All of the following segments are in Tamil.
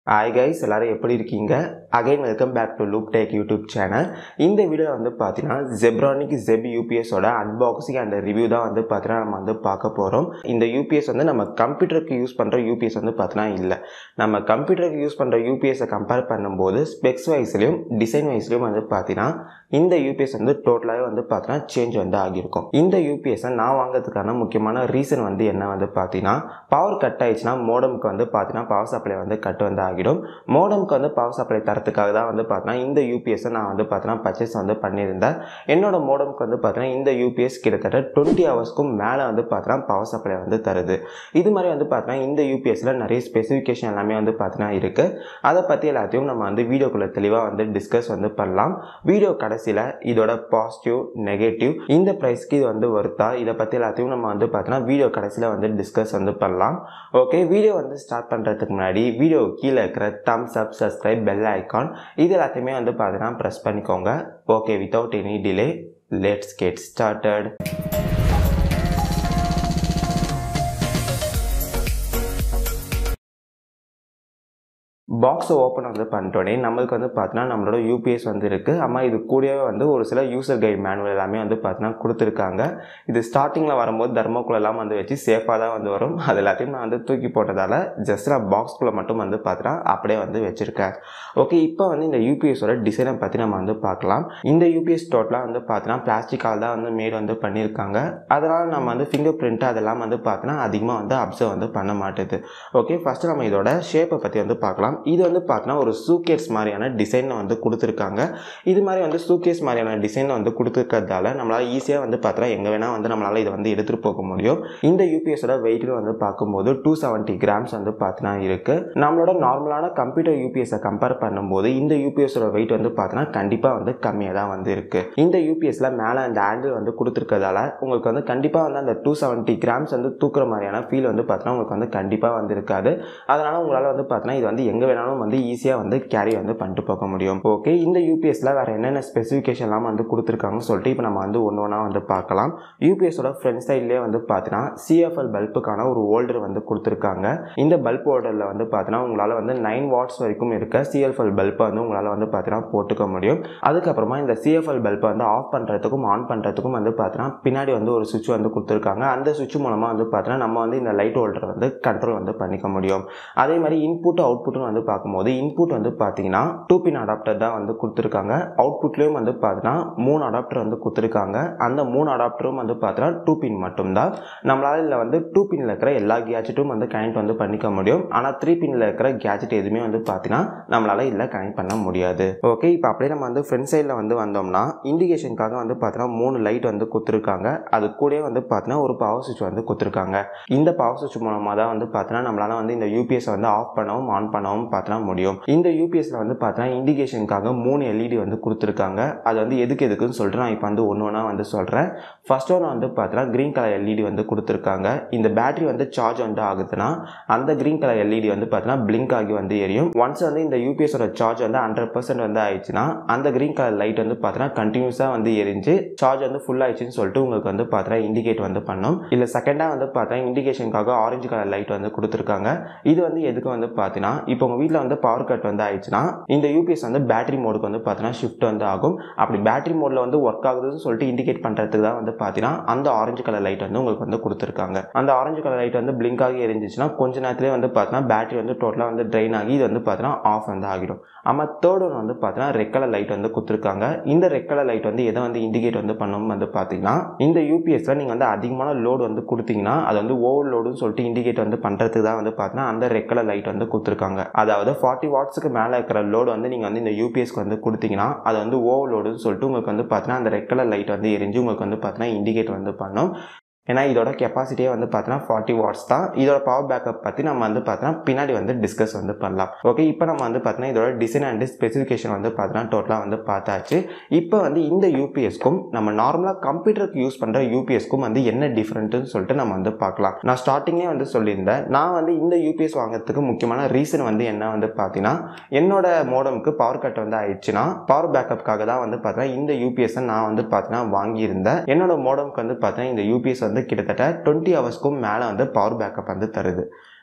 ஹாய் கைஸ் எல்லாரும் எப்படி இருக்கீங்க again welcome back to Loop Tech YouTube channel இந்த வீடியோவில் வந்து பார்த்தீங்கன்னா ஜெப்ரானிக் ஜெப் யூபிஎஸோட அன்பாக்சிங் அண்ட் ரிவ்யூ தான் வந்து பார்த்தீங்கன்னா நம்ம வந்து பார்க்க போகிறோம் இந்த யூபிஎஸ் வந்து நம்ம கம்ப்யூட்டருக்கு யூஸ் பண்ணுற யூபிஎஸ் வந்து பார்த்தீங்கன்னா இல்லை நம்ம கம்ப்யூட்டருக்கு யூஸ் பண்ணுற யூபிஎஸை கம்பேர் பண்ணும்போது ஸ்பெக்ஸ் வைஸ்லையும் டிசைன் வைஸ்லையும் வந்து பார்த்தீங்கன்னா இந்த யூபிஎஸ் வந்து டோட்டலாகவே வந்து பார்த்தீங்கன்னா சேஞ்ச் வந்து ஆகியிருக்கும் இந்த யூபிஎஸ்ஸை நான் வாங்குறதுக்கான முக்கியமான ரீசன் வந்து என்ன வந்து பார்த்தீங்கன்னா பவர் கட் ஆயிடுச்சுன்னா மோடம்க்கு வந்து பார்த்தீங்கன்னா பவர் சப்ளை வந்து கட் வந்து ஆகிடும் மோடம்க்கு வந்து பவர் சப்ளை தரத்துக்காக தான் வந்து பார்த்தீங்கன்னா இந்த யூபிஎஸ்ஸை நான் வந்து பார்த்தீங்கன்னா பர்ச்சேஸ் வந்து பண்ணியிருந்தேன் என்னோட மோடம்க்கு வந்து பார்த்தீங்கன்னா இந்த யூபிஎஸ் கிட்டத்தட்ட டுவெண்ட்டி ஹவர்ஸ்க்கும் மேலே வந்து பார்த்தீங்கன்னா பவர் சப்ளை வந்து தருது இது மாதிரி வந்து பார்த்தீங்கன்னா இந்த யூபிஎஸ்சில் நிறைய ஸ்பெசிஃபிகேஷன் எல்லாமே வந்து பார்த்தீங்கன்னா இருக்குது அதை பற்றி எல்லாத்தையும் நம்ம வந்து வீடியோக்குள்ளே தெளிவாக வந்து டிஸ்கஸ் வந்து பண்ணலாம் வீடியோ கடைசியில் இதோட பாசிட்டிவ் நெகட்டிவ் இந்த ப்ரைஸ்க்கு இது வந்து வருத்தா இதை பற்றி எல்லாத்தையும் நம்ம வந்து பார்த்தீங்கன்னா வீடியோ கடைசியில் வந்து டிஸ்கஸ் வந்து பண்ணலாம் ஓகே வீடியோ வந்து ஸ்டார்ட் பண்ணுறதுக்கு முன்னாடி வீடியோ கீழே இருக்கிற thumbs up subscribe bell icon இது எல்லாத்தையுமே வந்து பார்த்தீங்கன்னா ப்ரெஸ் பண்ணிக்கோங்க okay without any delay let's get started பாக்ஸை ஓப்பன் வந்து பண்ணிட்டோடனே நம்மளுக்கு வந்து பார்த்தீங்கன்னா நம்மளோட யூபிஎஸ் வந்து இருக்குது அம்மா இது கூடவே வந்து ஒரு சில யூசர் கைட் மேனுவல் எல்லாமே வந்து பார்த்தீங்கன்னா கொடுத்துருக்காங்க இது ஸ்டார்டிங்கில் வரும்போது தர்மோக்குள்ளெல்லாம் வந்து வச்சு சேஃபாக தான் வந்து வரும் அது எல்லாத்தையும் நான் வந்து தூக்கி போட்டதால் ஜஸ்ட் நான் பாக்ஸ்குள்ளே மட்டும் வந்து பார்த்தீங்கன்னா அப்படியே வந்து வச்சுருக்கேன் ஓகே இப்போ வந்து இந்த யூபிஎஸோட டிசைனை பற்றி நம்ம வந்து பார்க்கலாம் இந்த யூபிஎஸ் டோட்டலாக வந்து பார்த்தீங்கன்னா பிளாஸ்டிக்கால் தான் வந்து மேட் வந்து பண்ணியிருக்காங்க அதனால் நம்ம வந்து ஃபிங்கர் பிரிண்ட் அதெல்லாம் வந்து பார்த்தீங்கன்னா அதிகமாக வந்து அப்சர்வ் வந்து பண்ண மாட்டுது ஓகே ஃபஸ்ட்டு நம்ம இதோட ஷேப்பை பற்றி வந்து பார்க்கலாம் இது வந்து பார்த்தீங்கன்னா ஒரு சூகேஸ் மாதிரியான டிசைனை வந்து கொடுத்துருக்காங்க இது மாதிரி வந்து சூகேஸ் மாதிரியான டிசைனை வந்து கொடுத்துருக்கிறதால நம்மளால் ஈஸியாக வந்து பார்த்தா எங்கே வேணால் வந்து நம்மளால் இதை வந்து எடுத்துகிட்டு போக முடியும் இந்த யூபிஎஸோட வெயிட்டில் வந்து பார்க்கும்போது டூ செவன்ட்டி கிராம்ஸ் வந்து பார்த்தீங்கன்னா இருக்குது நம்மளோட நார்மலான கம்ப்யூட்டர் யூபிஎஸை கம்பேர் பண்ணும்போது இந்த யூபிஎஸோட வெயிட் வந்து பார்த்தீங்கன்னா கண்டிப்பாக வந்து கம்மியாக தான் வந்து இருக்குது இந்த யூபிஎஸில் மேலே அந்த ஹேண்டில் வந்து கொடுத்துருக்கிறதால உங்களுக்கு வந்து கண்டிப்பாக வந்து அந்த டூ செவன்ட்டி கிராம்ஸ் வந்து தூக்குற மாதிரியான ஃபீல் வந்து பார்த்தீங்கன்னா உங்களுக்கு வந்து கண்டிப்பாக வந்து இருக்காது அதனால் உங்களால் வந்து பார்த்தீங்கன்னா இது வந்து எங்கே வேணாலும் வந்து ஈஸியாக வந்து கேரி வந்து பண்ணிட்டு போக முடியும் ஓகே இந்த யூபிஎஸ்ல வேறு என்னென்ன ஸ்பெசிஃபிகேஷன்லாம் வந்து கொடுத்துருக்காங்கன்னு சொல்லிட்டு இப்போ நம்ம வந்து ஒன்று ஒன்றா வந்து பார்க்கலாம் யூபிஎஸோட ஃப்ரண்ட் சைட்லேயே வந்து பார்த்தீங்கன்னா சிஎஃப்எல் பல்புக்கான ஒரு ஹோல்டர் வந்து கொடுத்துருக்காங்க இந்த பல்ப் ஹோல்டரில் வந்து பார்த்தீங்கன்னா உங்களால் வந்து நைன் வாட்ஸ் வரைக்கும் இருக்க சிஎஃப்எல் பல்பை வந்து உங்களால் வந்து பார்த்தீங்கன்னா போட்டுக்க முடியும் அதுக்கப்புறமா இந்த சிஎஃப்எல் பல்பை வந்து ஆஃப் பண்ணுறதுக்கும் ஆன் பண்ணுறதுக்கும் வந்து பார்த்தீங்கன்னா பின்னாடி வந்து ஒரு சுவிட்ச் வந்து கொடுத்துருக்காங்க அந்த சுவிட்ச் மூலமாக வந்து பார்த்தீங்கன்னா நம்ம வந்து இந்த லைட் ஹோல்டரை வந்து கண்ட்ரோல் வந்து பண்ணிக்க முடியும் அதே மாதிரி இன்புட் அவுட்புட்னு வந்து பார்க்கும்போது இன்புட் வந்து பார்த்தீங்கன்னா டூ பின் அடாப்டர் தான் வந்து கொடுத்துருக்காங்க அவுட்புட்லேயும் வந்து பார்த்தீங்கன்னா மூணு அடாப்டர் வந்து கொடுத்துருக்காங்க அந்த மூணு அடாப்டரும் வந்து பார்த்தீங்கன்னா டூ பின் மட்டும்தான் நம்மளால் இதில் வந்து டூ பின்னில் இருக்கிற எல்லா கேஜெட்டும் வந்து கனெக்ட் வந்து பண்ணிக்க முடியும் ஆனால் த்ரீ பின்னில் இருக்கிற கேஜெட் எதுவுமே வந்து பார்த்தீங்கன்னா நம்மளால் இதில் கனெக்ட் பண்ண முடியாது ஓகே இப்போ அப்படியே நம்ம வந்து ஃப்ரண்ட் சைடில் வந்து வந்தோம்னா இண்டிகேஷனுக்காக வந்து பார்த்தீங்கன்னா மூணு லைட் வந்து கொடுத்துருக்காங்க அது கூடவே வந்து பார்த்தீங்கன்னா ஒரு பவர் சுவிட்ச் வந்து கொடுத்துருக்காங்க இந்த பவர் சுவிட்ச் மூலமாக தான் வந்து பார்த்தீங்கன்னா நம்மளால் வந்து இந்த யூபிஎஸ் வந்து ஆஃப் பண்ணவும் ஆன் பண்ணவும் பார்த்தீங்கன்னா முடியும் இந்த யூபிஎஸ்ல வந்து பார்த்தீங்கன்னா இண்டிகேஷனுக்காக மூணு எல்இடி வந்து கொடுத்துருக்காங்க அது வந்து எதுக்கு எதுக்குன்னு சொல்லிட்டு நான் இப்போ வந்து ஒன்று ஒன்றா வந்து சொல்கிறேன் ஃபர்ஸ்ட் ஒன்று வந்து பார்த்தீங்கன்னா க்ரீன் கலர் எல்இடி வந்து கொடுத்துருக்காங்க இந்த பேட்டரி வந்து சார்ஜ் வந்து ஆகுதுன்னா அந்த க்ரீன் கலர் எல்இடி வந்து பார்த்தீங்கன்னா பிளிங்க் ஆகி வந்து எரியும் ஒன்ஸ் வந்து இந்த யூபிஎஸோட சார்ஜ் வந்து ஹண்ட்ரட் பர்சன்ட் வந்து ஆயிடுச்சுன்னா அந்த க்ரீன் கலர் லைட் வந்து பார்த்தீங்கன்னா கண்டினியூஸாக வந்து எரிஞ்சு சார்ஜ் வந்து ஃபுல் ஆயிடுச்சுன்னு சொல்லிட்டு உங்களுக்கு வந்து பார்த்தீங்கன்னா இண்டிகேட் வந்து பண்ணும் இல்லை செகண்டாக வந்து பார்த்தீங்கன்னா இண்டிகேஷனுக்காக ஆரஞ்சு கலர் லைட் வந்து கொடுத்துருக்காங்க இது வந்து எதுக்கு வந்து பார்த்தீங்கன்னா இப்போ உங்கள் வீட்டில் வந்து பவர் கட் வந்து ஆயிடுச்சுன்னா இந்த யூபிஎஸ் வந்து பேட்டரி மோடுக்கு வந்து பார்த்தீங்கன்னா ஷிஃப்ட் வந்து ஆகும் அப்படி பேட்டரி மோடில் வந்து ஒர்க் ஆகுதுன்னு சொல்லிட்டு இண்டிகேட் பண்ணுறதுக்கு தான் வந்து பார்த்தீங்கன்னா அந்த ஆரஞ்சு கலர் லைட் வந்து உங்களுக்கு வந்து கொடுத்துருக்காங்க அந்த ஆரஞ்சு கலர் லைட் வந்து பிளிங்க் ஆகி எரிஞ்சிச்சுன்னா கொஞ்ச நேரத்துலேயே வந்து பார்த்தீங்கன்னா பேட்டரி வந்து டோட்டலாக வந்து ட்ரைன் ஆகி இது வந்து பார்த்தீங்கன்னா ஆஃப் வந்து ஆகிடும் ஆமாம் தேர்ட் ஒன் வந்து பார்த்தீங்கன்னா ரெட் கலர் லைட் வந்து கொடுத்துருக்காங்க இந்த ரெட் கலர் லைட் வந்து எதை வந்து இண்டிகேட் வந்து பண்ணும் வந்து பார்த்தீங்கன்னா இந்த யூபிஎஸ்ல நீங்கள் வந்து அதிகமான லோடு வந்து கொடுத்தீங்கன்னா அது வந்து ஓவர் லோடுன்னு சொல்லிட்டு இண்டிகேட் வந்து பண்ணுறதுக்கு தான் வந்து பார்த்தீங்கன்னா அந்த ரெட் கலர் லைட் வந்து கொடுத்துருக்காங்க அதாவது ஃபார்ட்டி வாட்ஸுக்கு மேலே இருக்கிற லோடு வந்து நீங்கள் வந்து இந்த யூபிஎஸ்க்கு வந்து கொடுத்தீங்கன்னா அது வந்து ஓவர் லோடுன்னு சொல்லிட்டு உங்களுக்கு வந்து பார்த்தீங்கன்னா அந்த ரெட் கலர் லைட் வந்து எரிஞ்சு உங்களுக்கு வந்து பார்த்தீங்கன்னா இண்டிகேட் வந்து பண்ணும் ஏன்னா இதோட கெப்பாசிட்டியே வந்து பார்த்தீங்கன்னா ஃபார்ட்டி வாட்ஸ் தான் இதோட பவர் பேக்கப் பற்றி நம்ம வந்து பார்த்தீங்கன்னா பின்னாடி வந்து டிஸ்கஸ் வந்து பண்ணலாம் ஓகே இப்போ நம்ம வந்து பார்த்தீங்கன்னா இதோட டிசைன் அண்ட் ஸ்பெசிஃபிகேஷன் வந்து பார்த்தீங்கன்னா டோட்டலாக வந்து பார்த்தாச்சு இப்போ வந்து இந்த யூபிஎஸ்க்கும் நம்ம நார்மலாக கம்ப்யூட்டருக்கு யூஸ் பண்ணுற யூபிஎஸ்க்கும் வந்து என்ன டிஃப்ரெண்ட்டுன்னு சொல்லிட்டு நம்ம வந்து பார்க்கலாம் நான் ஸ்டார்டிங்கே வந்து சொல்லியிருந்தேன் நான் வந்து இந்த யூபிஎஸ் வாங்குறதுக்கு முக்கியமான ரீசன் வந்து என்ன வந்து பார்த்தீங்கன்னா என்னோட மோடமுக்கு பவர் கட் வந்து ஆயிடுச்சுன்னா பவர் பேக்கப்புக்காக தான் வந்து பார்த்தீங்கன்னா இந்த யூபிஎஸ்ஸை நான் வந்து பார்த்தீங்கன்னா வாங்கியிருந்தேன் என்னோட மோடமுக்கு வந்து பார்த்தீங்கன்னா இந்த யூபிஎஸ் வந்து கிட்டத்தட்ட டுவெண்ட்டி ஹவர்ஸ்க்கும் மேலே வந்து பவர் பேக்கப் வந்து தருது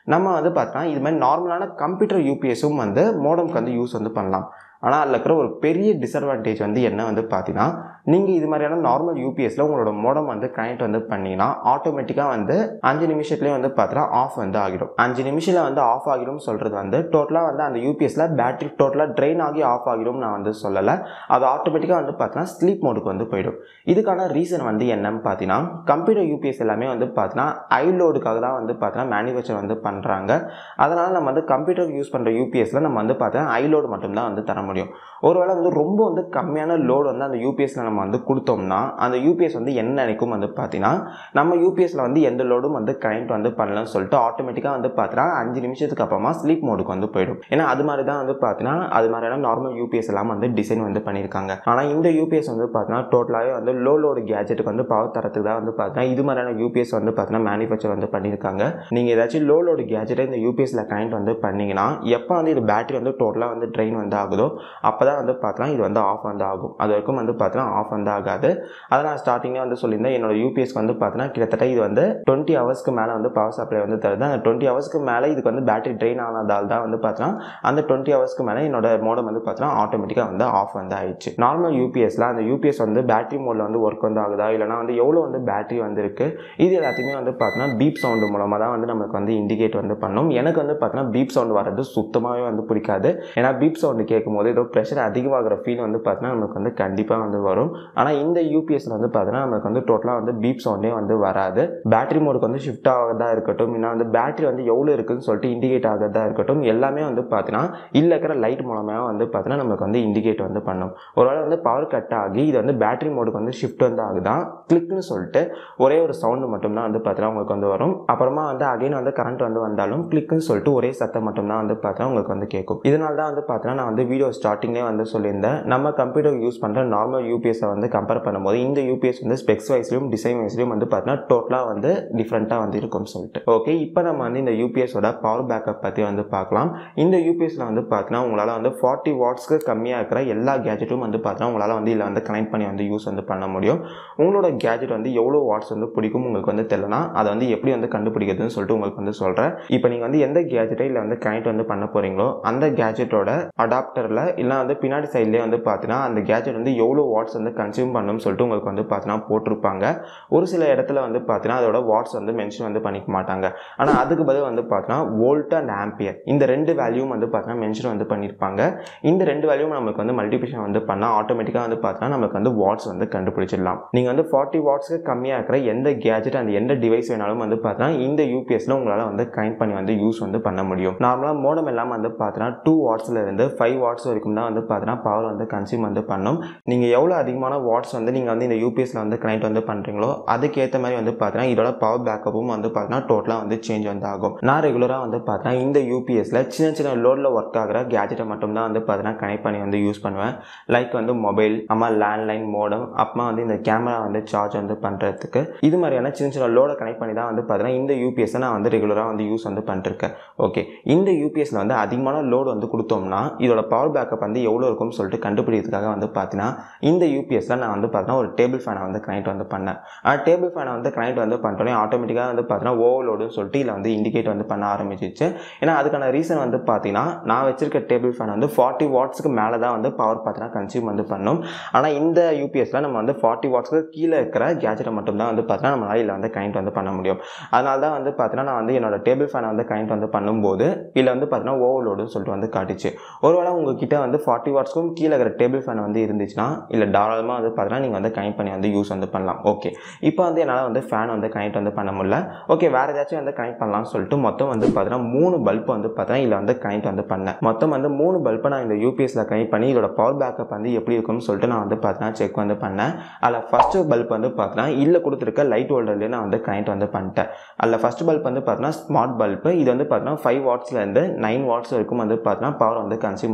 நம்ம வந்து பார்த்தோன்னா இது மாதிரி நார்மலான கம்ப்யூட்டர் யூபிஎஸும் வந்து மோடம்க்கு வந்து யூஸ் வந்து பண்ணலாம் ஆனால் அதில் இருக்கிற ஒரு பெரிய டிஸ்அட்வான்டேஜ் வந்து என்ன வந்து பார்த்தீங்கன்னா நீங்கள் இது மாதிரியான நார்மல் யூபிஎஸ்ல உங்களோட மோடம் வந்து கனெக்ட் வந்து பண்ணிங்கன்னா ஆட்டோமேட்டிக்காக வந்து அஞ்சு நிமிஷத்துலேயே வந்து பார்த்தீங்கன்னா ஆஃப் வந்து ஆகிடும் அஞ்சு நிமிஷத்தில் வந்து ஆஃப் ஆகிடும் சொல்கிறது வந்து டோட்டலாக வந்து அந்த யூபிஎஸ்ல பேட்டரி டோட்டலாக ட்ரெயின் ஆகி ஆஃப் ஆகிடும் நான் வந்து சொல்லலை அது ஆட்டோமேட்டிக்காக வந்து பார்த்தீங்கன்னா ஸ்லீப் மோடுக்கு வந்து போயிடும் இதுக்கான ரீசன் வந்து என்னன்னு பார்த்தீங்கன்னா கம்ப்யூட்டர் யூபிஎஸ் எல்லாமே வந்து பார்த்தீங்கன்னா ஐ லோடுக்காக தான் வந்து பார்த்தீங்கன்னா மேனுஃபேக்சர் வந்து பண்ணுறாங்க அதனால் நம்ம வந்து கம்ப்யூட்டர் யூஸ் பண்ணுற யூபிஎஸ்ல நம்ம வந்து பார்த்தீங்கன்னா ஐ லோடு மட்டும்தான் வந்து தர முடியும் ஒருவேளை வந்து ரொம்ப வந்து கம்மியான லோடு வந்து அந்த யூபிஎஸ்ல நம்ம வந்து கொடுத்தோம்னா அந்த யூபிஎஸ் வந்து என்ன நினைக்கும் வந்து பார்த்தீங்கன்னா நம்ம யூபிஎஸ்ல வந்து எந்த லோடும் வந்து கனெக்ட் வந்து பண்ணலன்னு சொல்லிட்டு ஆட்டோமேட்டிக்காக வந்து பார்த்தீங்கன்னா அஞ்சு நிமிஷத்துக்கு அப்புறமா ஸ்லீப் மோடுக்கு வந்து போயிடும் ஏன்னா அது மாதிரி தான் வந்து பார்த்தீங்கன்னா அது மாதிரியான நார்மல் யூபிஎஸ் எல்லாம் வந்து டிசைன் வந்து பண்ணியிருக்காங்க ஆனால் இந்த யூபிஎஸ் வந்து பார்த்தீங்கன்னா டோட்டலாகவே வந்து லோ லோடு கேஜெட்டுக்கு வந்து பவர் தரத்துக்கு தான் வந்து பார்த்தீங்கன்னா இது மாதிரியான யூபிஎஸ் வந்து பார்த்தீங்கன்னா மேனுஃபேக்சர் வந்து பண்ணியிருக்காங்க நீங்கள் ஏதாச்சும் லோ லோடு கேஜெட்டை இந்த யூபிஎஸ்ல கனெக்ட் வந்து பண்ணீங்கன்னா எப்போ வந்து இது பேட்டரி வந்து டோட்டலாக வந்து ட்ரெயின் வந்து ஆகுதோ அப்போ தான் வந்து பார்த்தீங்கன்னா இது வந்து ஆஃப் வந்து ஆகும் அது வரைக்கும் வந்து பார்த்தீங்கன்னா ஆஃப் வந்து ஆகாது அதை நான் ஸ்டார்டிங்கே வந்து சொல்லியிருந்தேன் என்னோட யூபிஎஸ்க்கு வந்து பார்த்தீங்கன்னா கிட்டத்தட்ட இது வந்து டுவெண்ட்டி ஹவர்ஸ்க்கு மேலே வந்து பவர் சப்ளை வந்து தருது அந்த டுவெண்ட்டி ஹவர்ஸ்க்கு மேலே இதுக்கு வந்து பேட்டரி ட்ரெயின் ஆனதால் தான் வந்து பார்த்தீங்கன்னா அந்த டுவெண்ட்டி ஹவர்ஸ்க்கு மேலே என்னோட மோடம் வந்து பார்த்தீங்கன்னா ஆட்டோமேட்டிக்காக வந்து ஆஃப் வந்து ஆயிடுச்சு நார்மல் யூபிஎஸ்ல அந்த யூபிஎஸ் வந்து பேட்டரி மோடில் வந்து ஒர்க் வந்து ஆகுதா இல்லைனா வந்து எவ்வளோ வந்து பேட்டரி வந்து இருக்கு இது எல்லாத்தையுமே வந்து பார்த்தீங்கன்னா பீப் சவுண்டு மூலமாக தான் வந்து நமக்கு வந்து இண்டிகேட் வந்து பண்ணும் எனக்கு வந்து பார்த்தீங்கன்னா பீப் சவுண்ட் வர்றது சுத்தமாகவே வந்து பிடிக்காது ஏன்னா பீப் சவுண்டு கேட்கும் போது ஏதோ ப்ரெஷர் அதிகமாகிற ஃபீல் வந்து பார்த்தீங்கன்னா நமக்கு வந்து கண்டிப்பாக வந்து வரும் ஆனால் இந்த யூபிஎஸ்ல வந்து பார்த்தீங்கன்னா நமக்கு வந்து டோட்டலாக வந்து பீப் சவுண்டே வந்து வராது பேட்டரி மோடுக்கு வந்து ஷிஃப்ட் ஆகிறதா இருக்கட்டும் இல்லை வந்து பேட்டரி வந்து எவ்வளோ இருக்குன்னு சொல்லிட்டு இண்டிகேட் ஆகிறதா இருக்கட்டும் எல்லாமே வந்து பார்த்தீங்கன்னா இல்லை இருக்கிற லைட் மூலமாக வந்து பார்த்தீங்கன்னா நமக்கு வந்து இண்டிகேட் வந்து பண்ணும் ஒருவேளை வந்து பவர் கட் ஆகி இது வந்து பேட்டரி மோடுக்கு வந்து ஷிஃப்ட் வந்து ஆகுதான் கிளிக்னு சொல்லிட்டு ஒரே ஒரு சவுண்டு மட்டும்தான் வந்து பார்த்தீங்கன்னா உங்களுக்கு வந்து வரும் அப்புறமா வந்து அகைன் வந்து கரண்ட் வந்து வந்தாலும் கிளிக்னு சொல்லிட்டு ஒரே சத்தம் மட்டும்தான் வந்து பார்த்தீங்கன்னா உங்களுக்கு வந்து கேட்கும் இதனால தான் வந்து பார்த்தீங்கன்னா நான் வந்து வீடியோ ஸ்டார்டிங்லேயே வந்து சொல்லியிருந்தேன் நம்ம கம்ப்யூட்டர் யூஸ் பண்ணுற நார்மல் யூபிஎஸை வந்து கம்பேர் பண்ணும்போது இந்த யூபிஎஸ் வந்து ஸ்பெக்ஸ் வைஸ்லையும் டிசைன் வைஸ்லையும் வந்து பார்த்தீங்கன்னா டோட்டலாக வந்து டிஃப்ரெண்ட்டாக வந்து இருக்கும்னு சொல்லிட்டு ஓகே இப்போ நம்ம வந்து இந்த யூபிஎஸோட பவர் பேக்கப் பற்றி வந்து பார்க்கலாம் இந்த யூபிஎஸ்ல வந்து பார்த்தீங்கன்னா உங்களால் வந்து ஃபார்ட்டி வாட்ஸ்க்கு கம்மியாக இருக்கிற எல்லா கேஜெட்டும் வந்து பார்த்தீங்கன்னா உங்களால் வந்து இதில் வந்து கனெக்ட் பண்ணி வந்து யூஸ் வந்து பண்ண முடியும் உங்களோட கேஜெட் வந்து எவ்வளோ வாட்ஸ் வந்து பிடிக்கும் உங்களுக்கு வந்து தெரியலனா அதை வந்து எப்படி வந்து கண்டுபிடிக்கிறதுன்னு சொல்லிட்டு உங்களுக்கு வந்து சொல்கிறேன் இப்போ நீங்கள் வந்து எந்த கேஜெட்டை இல்லை வந்து கனெக்ட் வந்து பண்ண போகிறீங்களோ அந்த கேஜெட்டோட அடாப்டரில் இல்லை வந்து பின்னாடி சைட்லேயே வந்து பார்த்தீங்கன்னா அந்த கேஜெட் வந்து எவ்வளோ வாட்ஸ் வந்து கன்சியூம் பண்ணணும்னு சொல்லிட்டு உங்களுக்கு வந்து பார்த்தீங்கன்னா போட்டிருப்பாங்க ஒரு சில இடத்துல வந்து பார்த்தீங்கன்னா அதோட வாட்ஸ் வந்து மென்ஷன் வந்து பண்ணிக்க மாட்டாங்க ஆனால் அதுக்கு பதில் வந்து பார்த்தீங்கன்னா வோல்ட் அண்ட் ஆம்பியர் இந்த ரெண்டு வேல்யூம் வந்து பார்த்தீங்கன்னா மென்ஷன் வந்து பண்ணியிருப்பாங்க இந்த ரெண்டு வேல்யூம் நமக்கு வந்து மல்டிபிகேஷன் வந்து பண்ணால் ஆட்டோமேட்டிக்காக வந்து பார்த்தீங்கன்னா நமக்கு வந்து வாட்ஸ் வந்து கண்டுபிடிச்சிடலாம் நீங்கள் வந்து ஃபார்ட்டி வாட்ஸ்க்கு கம்மியாக இருக்கிற எந்த கேஜெட் அந்த எந்த டிவைஸ் வேணாலும் வந்து பார்த்தீங்கன்னா இந்த யூபிஎஸ்ல உங்களால் வந்து கனெக்ட் பண்ணி வந்து யூஸ் வந்து பண்ண முடியும் நார்மலாக மோடம் எல்லாம் வந்து பார்த்தீங்கன்னா டூ வாட்ஸ்ல இருந்து ஃபைவ் வாட்ஸ் வரைக்கும் தான் வந்து பார்த்தீங்கன்னா பவர் வந்து கன்சியூம் வந்து பண்ணும் நீங்கள் எவ்வளோ அதிகமான வாட்ஸ் வந்து நீங்கள் வந்து இந்த யூபிஎஸ்ல வந்து கனெக்ட் வந்து பண்ணுறீங்களோ அதுக்கேற்ற மாதிரி வந்து பார்த்தீங்கன்னா இதோட பவர் பேக்கப்பும் வந்து பார்த்தீங்கன்னா டோட்டலாக வந்து சேஞ்ச் வந்து ஆகும் நான் ரெகுலராக வந்து பார்த்தீங்கன்னா இந்த யூபிஎஸ்ல சின்ன சின்ன லோடில் ஒர்க் ஆகிற கேஜெட்டை மட்டும் தான் வந்து பார்த்தீங்கன்னா கனெக்ட் பண்ணி வந்து யூஸ் பண்ணுவேன் லைக் வந்து மொபைல் அம்மா லேண்ட்லைன் மோடம் அப்புறமா வந்து இந்த கேமரா வந்து சார்ஜ் வந்து பண்ணுறதுக்கு இது மாதிரியான சின்ன சின்ன லோடை கனெக்ட் பண்ணி தான் வந்து பார்த்தீங்கன்னா இந்த யூபிஎஸ்ஸை நான் வந்து ரெகுலராக வந்து யூஸ் வந்து பண்ணிருக்கேன் ஓகே இந்த யூபிஎஸ்ல வந்து அதிகமான லோடு வந்து கொடுத்தோம்னா இதோட பவர் பேக்கப் வந்து எவ்வளோ இருக்கும்னு சொல்லிட்டு கண்டுபிடிக்கிறதுக்காக வந்து பார்த்தீங்கன்னா இந்த யூபிஎஸ்ல நான் வந்து பார்த்தீங்கன்னா ஒரு டேபிள் ஃபேனை வந்து கனெக்ட் வந்து பண்ணேன் டேபிள் ஃபேனை வந்து கனெக்ட் வந்து பண்ணிட்டோன்னே ஆட்டோமேட்டிக்காக வந்து பார்த்தீங்கன்னா ஓவர்லோடுன்னு சொல்லிட்டு இதில் வந்து இண்டிகேட் வந்து பண்ண ஆரம்பிச்சிச்சு ஏன்னா அதுக்கான ரீசன் வந்து பார்த்தீங்கன்னா நான் வச்சிருக்க டேபிள் ஃபேன் வந்து ஃபார்ட்டி வாட்ஸ்க்கு மேலே தான் வந்து பவர் பார்த்தீங்கன்னா கன்சியூம் வந்து பண்ணும் ஆனால் இந்த யூபிஎஸ்ல நம்ம வந்து ஃபார்ட்டி வாட்ஸ்க்கு கீழே இருக்கிற கேஜெட்டை மட்டும் தான் வந்து பார்த்தீங்கன்னா நம்மளால் இதில் வந்து கனெக்ட் வந்து பண்ண முடியும் அதனால தான் வந்து பார்த்தீங்கன்னா நான் வந்து என்னோட டேபிள் ஃபேனை வந்து கனெக்ட் வந்து பண்ணும்போது இதில் வந்து பார்த்தீங்கன்னா ஓவர்லோடுன்னு சொல்லிட்டு வந்து காட்டுச்சு ஒருவேளை உங்ககிட்ட வந்து ஃபார்ட்டி வாட்ஸ்க்கும் கீழே இருக்கிற டேபிள் ஃபேன் வந்து இருந்துச்சுன்னா இல்லை தாராளமாக வந்து பார்த்தீங்கன்னா நீங்கள் வந்து கனெக்ட் பண்ணி வந்து யூஸ் வந்து பண்ணலாம் ஓகே இப்போ வந்து என்னால் வந்து ஃபேன் வந்து கனெக்ட் வந்து பண்ண முடியல ஓகே வேறு ஏதாச்சும் வந்து கனெக்ட் பண்ணலாம்னு சொல்லிட்டு மொத்தம் வந்து பார்த்தீங்கன்னா மூணு பல்ப் வந்து பார்த்தீங்கன்னா இதில் வந்து கனெக்ட் வந்து பண்ணேன் மொத்தம் வந்து மூணு பல்பை நான் இந்த யூபிஎஸ்ல கனெக்ட் பண்ணி இதோட பவர் பேக்கப் வந்து எப்படி இருக்கும்னு சொல்லிட்டு நான் வந்து பார்த்தீங்கன்னா செக் வந்து பண்ணேன் அதில் ஃபஸ்ட்டு பல்ப் வந்து பார்த்தீங்கன்னா இல்லை கொடுத்துருக்க லைட் ஹோல்டர்லேயே நான் வந்து கனெக்ட் வந்து பண்ணிட்டேன் அதில் ஃபஸ்ட் பல்ப் வந்து பார்த்தீங்கன்னா ஸ்மார்ட் பல்ப் இது வந்து பார்த்தீங்கன்னா ஃபைவ் வாட்ஸ்லேருந்து நைன் வாட்ஸ் வரைக்கும் வந்து பார்த்தீங்கன்னா பவர் வந்து கன்சியூம் வந்து பண்ணும்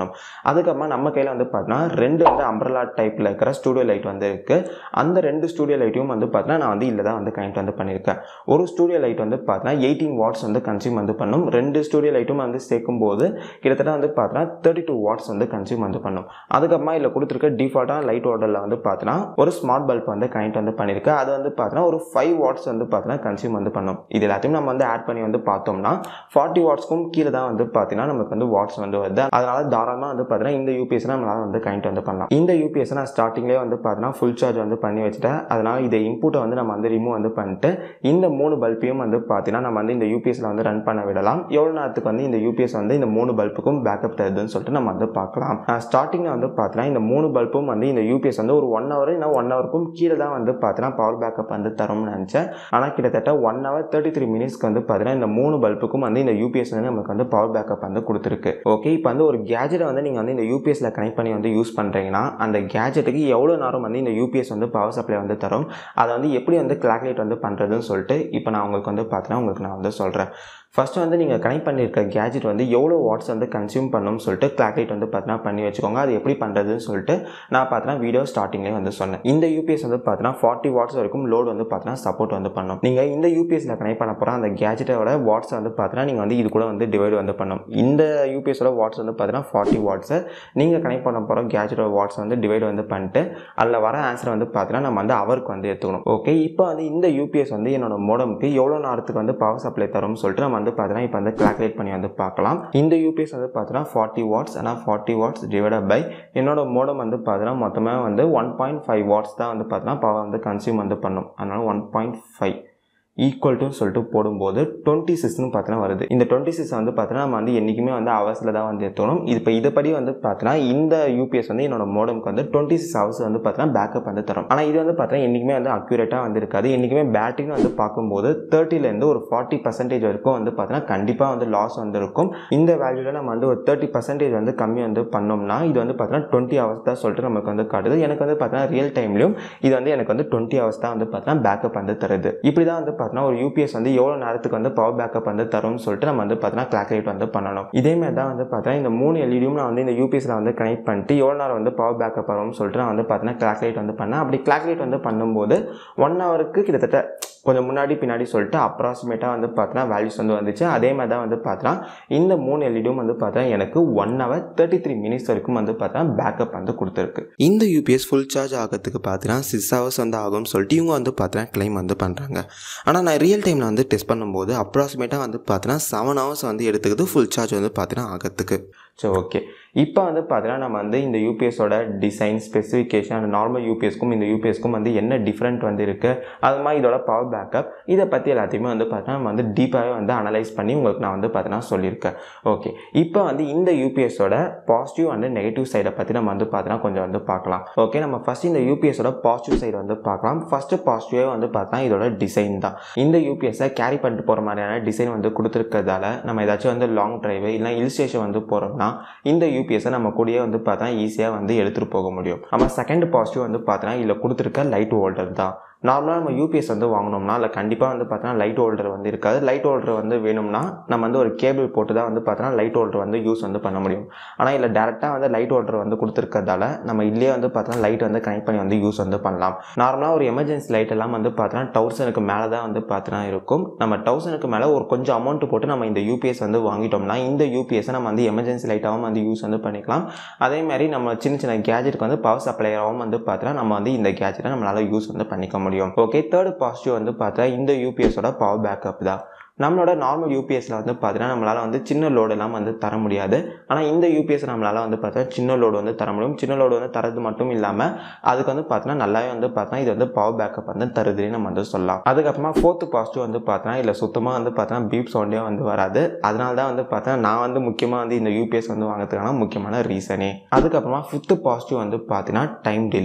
தரும் அதுக்கப்புறமா நம்ம கையில் வந்து பார்த்தீங்கன்னா ரெண்டு வந்து அம்பரலா டைப்பில் இருக்கிற ஸ்டூடியோ லைட் வந்து இருக்குது அந்த ரெண்டு ஸ்டூடியோ லைட்டையும் வந்து பார்த்தீங்கன்னா நான் வந்து இல்லை தான் வந்து கனெக்ட் வந்து பண்ணியிருக்கேன் ஒரு ஸ்டூடியோ லைட் வந்து பார்த்தீங்கன்னா எயிட்டீன் வாட்ஸ் வந்து கன்சியூம் வந்து பண்ணும் ரெண்டு ஸ்டூடியோ லைட்டும் வந்து சேர்க்கும் போது கிட்டத்தட்ட வந்து பார்த்தீங்கன்னா தேர்ட்டி டூ வாட்ஸ் வந்து கன்சியூம் வந்து பண்ணும் அதுக்கப்புறமா இதில் கொடுத்துருக்க டிஃபால்ட்டான லைட் ஆர்டரில் வந்து பார்த்தீங்கன்னா ஒரு ஸ்மார்ட் பல்ப் வந்து கனெக்ட் வந்து பண்ணியிருக்கேன் அது வந்து பார்த்தீங்கன்னா ஒரு ஃபைவ் வாட்ஸ் வந்து பார்த்தீங்கன்னா கன்சியூம் வந்து பண்ணும் இது எல்லாத்தையும் நம்ம வந்து ஆட் பண்ணி வந்து பார்த்தோம்னா ஃபார்ட்டி வாட்ஸ்க்கும் கீழே தான் வந்து பார்த்தீங்கன்னா நமக்கு வந்து வாட்ஸ் வந்து வருது அதனால தாராளமாக வந்து பார்த்தீங்கன்னா இந்த யூபிஎஸ் நம்மளால வந்து கனெக்ட் வந்து பண்ணலாம் இந்த யூபிஎஸ் நான் ஸ்டார்டிங்லேயே வந்து பார்த்தீங்கன்னா ஃபுல் சார்ஜ் வந்து பண்ணி வச்சுட்டேன் அதனால இதை இன்புட்டை வந்து நம்ம வந்து ரிமூவ் வந்து பண்ணிட்டு இந்த மூணு பல்பையும் வந்து பார்த்தீங்கன்னா நம்ம வந்து இந்த யூபிஎஸ்ல வந்து ரன் பண்ண விடலாம் எவ்வளோ நேரத்துக்கு வந்து இந்த யூபிஎஸ் வந்து இந்த மூணு பல்புக்கும் பேக்கப் தருதுன்னு சொல்லிட்டு நம்ம வந்து பார்க்கலாம் நான் ஸ்டார்டிங்கில் வந்து பார்த்தீங்கன்னா இந்த மூணு பல்பும் வந்து இந்த யூபிஎஸ் வந்து ஒரு ஒன் ஹவர் இல்லை ஒன் ஹவருக்கும் கீழே தான் வந்து பார்த்தீங்கன்னா பவர் பேக்கப் வந்து தரும்னு நினச்சேன் ஆனால் கிட்டத்தட்ட ஒன் ஹவர் தேர்ட்டி த்ரீ மினிட்ஸ்க்கு வந்து பார்த்தீங்கன்னா இந்த மூணு பல்புக்கும் வந்து இந்த யூபிஎஸ் வந்து நமக்கு வந்து பவர் பேக்கப் வந்து கொடுத்துருக்கு ஓகே இப்போ வந்து ஒரு கேஜெட்டை வந்து நீங்கள் வந்து இந்த யூபிஎஸ்ல கனெக்ட் பண்ணி வந்து யூஸ் பண்ணுறீங்கன்னா அந்த கேஜெட்டுக்கு எவ்வளோ நேரம் வந்து இந்த யூபிஎஸ் வந்து பவர் சப்ளை வந்து தரும் அதை வந்து எப்படி வந்து கிளாக்குலேட் வந்து பண்ணுறதுன்னு சொல்லிட்டு இப்போ நான் உங்களுக்கு வந்து பார்த்தீங்கன்னா உங்களுக்கு நான் வந்து சொல்கிறேன் ஃபஸ்ட்டு வந்து நீங்கள் கனெக்ட் பண்ணியிருக்க கேஜெட் வந்து எவ்வளோ வாட்ஸ் வந்து கன்சியூம் பண்ணணும்னு சொல்லிட்டு கிளாக்குலேட் வந்து பார்த்தீங்கன்னா பண்ணி வச்சுக்கோங்க அது எப்படி பண்ணுறதுன்னு சொல்லிட்டு நான் பார்த்தீங்கன்னா வீடியோ ஸ்டார்டிங்லேயே வந்து சொன்னேன் இந்த யூபிஎஸ் வந்து பார்த்தீங்கன்னா ஃபார்ட்டி வாட்ஸ் வரைக்கும் லோடு வந்து பார்த்தீங்கன்னா சப்போர்ட் வந்து பண்ணும் நீங்கள் இந்த யூபிஎஸ்ல கனெக்ட் பண்ண போகிற அந்த கேஜெட்டோட வாட்ஸ் வந்து பார்த்தீங்கன்னா நீங்கள் வந்து இது கூட வந்து டிவைட் வந்து பண்ணும் இந்த யூபிஎஸோட வாட்ஸ் வந்து பார்த்தீங்கன்னா ஃபார்ட்டி வாட்ஸை நீங்கள் கனெக்ட் பண்ண போகிற கேஜெட்டோட வாட்ஸ் வந்து டிவைட் வந்து பண்ணிட்டு அதில் வர ஆன்சர் வந்து பார்த்தீங்கன்னா நம்ம வந்து அவருக்கு வந்து எடுத்துக்கணும் ஓகே இப்போ வந்து இந்த யூபிஎஸ் வந்து என்னோட மோடமுக்கு எவ்வளோ நேரத்துக்கு வந்து பவர் சப்ளை தரும்னு சொல்லிட்டு நம்ம வந்து பார்த்தீங்கன்னா இப்போ வந்து கால்குலேட் பண்ணி வந்து பார்க்கலாம் இந்த யூபிஎஸ் வந்து பார்த்தீங்கன்னா ஃபார்ட்டி வாட்ஸ் ஆனால் ஃபார்ட்டி வாட்ஸ் டிவைட் பை என்னோட மோடம் வந்து பார்த்தீங்கன்னா மொத்தமாக வந்து ஒன் பாயிண்ட் ஃபைவ் வாட்ஸ் தான் வந்து பார்த்தீங்கன்னா பவர் வந்து கன்சியூம் வந்து பண்ணும் அதனால் one point five equal to சொல்லிட்டு போடும்போது டுவெண்ட்டி சிக்ஸ்னு பார்த்தீங்கன்னா வருது இந்த டுவெண்ட்டி சிக்ஸ் வந்து பார்த்தீங்கன்னா நம்ம வந்து என்றைக்குமே வந்து ஹவர்ஸில் தான் வந்து எடுத்துக்கணும் இது இப்போ இதுபடி வந்து பார்த்தீங்கன்னா இந்த யூபிஎஸ் வந்து என்னோட மோடமுக்கு வந்து டுவெண்ட்டி சிக்ஸ் ஹவர்ஸ் வந்து பார்த்தீங்கன்னா பேக்கப் வந்து தரும் ஆனால் இது வந்து பார்த்தீங்கன்னா என்றைக்குமே வந்து அக்யூரேட்டாக வந்து இருக்காது என்றைக்குமே பேட்டரின்னு வந்து பார்க்கும்போது தேர்ட்டிலேருந்து ஒரு ஃபார்ட்டி பர்சன்டேஜ் வரைக்கும் வந்து பார்த்தீங்கன்னா கண்டிப்பாக வந்து லாஸ் வந்து இருக்கும் இந்த வேல்யூவில் நம்ம வந்து ஒரு தேர்ட்டி பர்சன்டேஜ் வந்து கம்மி வந்து பண்ணோம்னா இது வந்து பார்த்தீங்கன்னா டுவெண்ட்டி ஹவர்ஸ் தான் சொல்லிட்டு நமக்கு வந்து காட்டுது எனக்கு வந்து பார்த்தீங்கன்னா ரியல் டைம்லையும் இது வந்து எனக்கு வந்து டுவெண்ட்டி ஹவர்ஸ் தான் வந்து பார்த்தீங்கன்னா பேக்கப் வந்து தருது இப்படி தான் வந்து பார்த்தீங்கன்னா ஒரு யூபிஎஸ் வந்து எவ்வளோ நேரத்துக்கு வந்து பவர் பேக்கப் வந்து தரும்னு சொல்லிட்டு நம்ம வந்து பார்த்தீங்கன்னா கிளாக்குலேட் வந்து பண்ணணும் இதே மாதிரி தான் வந்து பார்த்தீங்கன்னா இந்த மூணு எல்இடியும் நான் வந்து இந்த யூபிஎஸ்ல வந்து கனெக்ட் பண்ணிட்டு எவ்வளோ நேரம் வந்து பவர் பேக்கப் வரும்னு சொல்லிட்டு நான் வந்து பார்த்தீங்கன்னா கிளாக்குலேட் வந்து பண்ணேன் அப்படி கிளாக்குலேட் வந்து பண்ணும்போது ஒன் ஹவருக்கு கிட்டத்தட்ட கொஞ்சம் முன்னாடி பின்னாடி சொல்லிட்டு அப்ராக்சிமேட்டாக வந்து பார்த்தீங்கன்னா வேல்யூஸ் வந்து வந்துச்சு அதே மாதிரி தான் வந்து பார்த்தீங்கன்னா இந்த மூணு எல்இடியும் வந்து பார்த்தீங்கன்னா எனக்கு one hour thirty three minutes வரைக்கும் வந்து பார்த்தீங்கன்னா பேக்கப் வந்து கொடுத்துருக்கு இந்த யூபிஎஸ் ஃபுல் சார்ஜ் ஆகிறதுக்கு பார்த்தீங்கன்னா சிக்ஸ் ஹவர்ஸ் வந்து ஆகும்னு சொல்லிட்டு இவங்க வந்து பார்த்தீங்கன்னா க்ளைம் வந்து பண்ணுறாங்க ஆனால் நான் ரியல் டைமில் வந்து டெஸ்ட் பண்ணும்போது அப்ராக்சிமேட்டாக வந்து பார்த்தீங்கன்னா செவன் ஹவர்ஸ் வந்து எடுத்துக்குது ஃபுல் சார்ஜ் வந்து பார்த்தீங்கன்னா ஆகிறதுக்கு சரி ஓகே இப்போ வந்து பார்த்தீங்கன்னா நம்ம வந்து இந்த யூபிஎஸோட டிசைன் ஸ்பெசிஃபிகேஷன் அந்த நார்மல் யூபிஎஸ்க்கும் இந்த யூபிஎஸ்க்கும் வந்து என்ன டிஃப்ரெண்ட் வந்து இருக்குது அது மாதிரி இதோட பவர் பேக்கப் இதை பற்றி எல்லாத்தையுமே வந்து பார்த்தீங்கன்னா நம்ம வந்து டீப்பாகவே வந்து அனலைஸ் பண்ணி உங்களுக்கு நான் வந்து பார்த்தீங்கன்னா சொல்லியிருக்கேன் ஓகே இப்போ வந்து இந்த யூபிஎஸோட பாசிட்டிவ் அண்ட் நெகட்டிவ் சைடை பற்றி நம்ம வந்து பார்த்தீங்கன்னா கொஞ்சம் வந்து பார்க்கலாம் ஓகே நம்ம ஃபஸ்ட் இந்த யூபிஎஸோட பாசிட்டிவ் சைடு வந்து பார்க்கலாம் ஃபஸ்ட்டு பாசிட்டிவே வந்து பார்த்தா இதோட டிசைன் தான் இந்த யூபிஎஸ்ஸை கேரி பண்ணிட்டு போகிற மாதிரியான டிசைன் வந்து கொடுத்துருக்கிறதால நம்ம ஏதாச்சும் வந்து லாங் டிரைவு இல்லை ஹில் ஸ்டேஷன் வந்து போகிறோம்னா இந்த யூபிஎஸ்ஸை நம்ம கூடயே வந்து பார்த்தா ஈஸியாக வந்து எடுத்துகிட்டு போக முடியும் நம்ம செகண்ட் பாசிட்டிவ் வந்து பார்த்தோன்னா இதில் கொடுத்துருக்க லைட் ஹோல்டர் தான் நார்மலாக நம்ம யூபிஎஸ் வந்து வாங்கினோம்னா அதில் கண்டிப்பாக வந்து பார்த்தோன்னா லைட் ஹோல்டர் வந்து இருக்காது லைட் ஹோல்டர் வந்து வேணும்னா நம்ம வந்து ஒரு கேபிள் போட்டு தான் வந்து பார்த்தோன்னா லைட் ஹோல்டர் வந்து யூஸ் வந்து பண்ண முடியும் ஆனால் இதில் டேரெக்டாக வந்து லைட் ஹோல்டர் வந்து கொடுத்துருக்கறதால நம்ம இல்லையே வந்து பார்த்தோன்னா லைட் வந்து கனெக்ட் பண்ணி வந்து யூஸ் வந்து பண்ணலாம் நார்மலாக ஒரு எமர்ஜென்சி லைட் எல்லாம் வந்து பார்த்தோன்னா தௌசண்ட்க்கு மேலே தான் வந்து பார்த்தோன்னா இருக்கும் நம்ம தௌசண்ட்க்கு மேலே ஒரு கொஞ்சம் அமௌண்ட் போட்டு நம்ம இந்த யூபிஎஸ் வந்து வாங்கிட்டோம்னா இந்த யூபிஎஸ்ஸை நம்ம வந்து எமர்ஜென்சி லைட்டாகவும் வந்து யூஸ் வந்து பண்ணிக்கலாம் அதே மாதிரி நம்ம சின்ன சின்ன கேஜெட்டுக்கு வந்து பவர் சப்ளையராகவும் வந்து பார்த்தோன்னா நம்ம வந்து இந்த கேஜெட்டை நம்மளால் யூஸ் வந்து பண்ணிக்க முடியும் ஓகே தேர்ட் பாசிட்டிவ் வந்து பார்த்தா இந்த யூபிஎஸோட பவர் பேக்கப் தான் நம்மளோட நார்மல் யூபிஎஸ்ல வந்து பார்த்தீங்கன்னா நம்மளால் வந்து சின்ன லோடெல்லாம் வந்து தர முடியாது ஆனால் இந்த யூபிஎஸ் நம்மளால் வந்து பார்த்தா சின்ன லோடு வந்து தர முடியும் சின்ன லோடு வந்து தரது மட்டும் இல்லாமல் அதுக்கு வந்து பார்த்தீங்கன்னா நல்லாவே வந்து பார்த்தா இது வந்து பவர் பேக்கப் வந்து தருதுன்னு நம்ம வந்து சொல்லலாம் அதுக்கப்புறமா ஃபோர்த்து பாசிட்டிவ் வந்து பார்த்தோன்னா இல்லை சுத்தமாக வந்து பார்த்தோன்னா பீப் சவுண்டே வந்து வராது அதனால தான் வந்து பார்த்தா நான் வந்து முக்கியமாக வந்து இந்த யூபிஎஸ் வந்து வாங்குறதுக்கான முக்கியமான ரீசனே அதுக்கப்புறமா ஃபிஃப்த்து பாசிட்டிவ் வந்து பார்த்தீங்கன்னா டைம் டிலே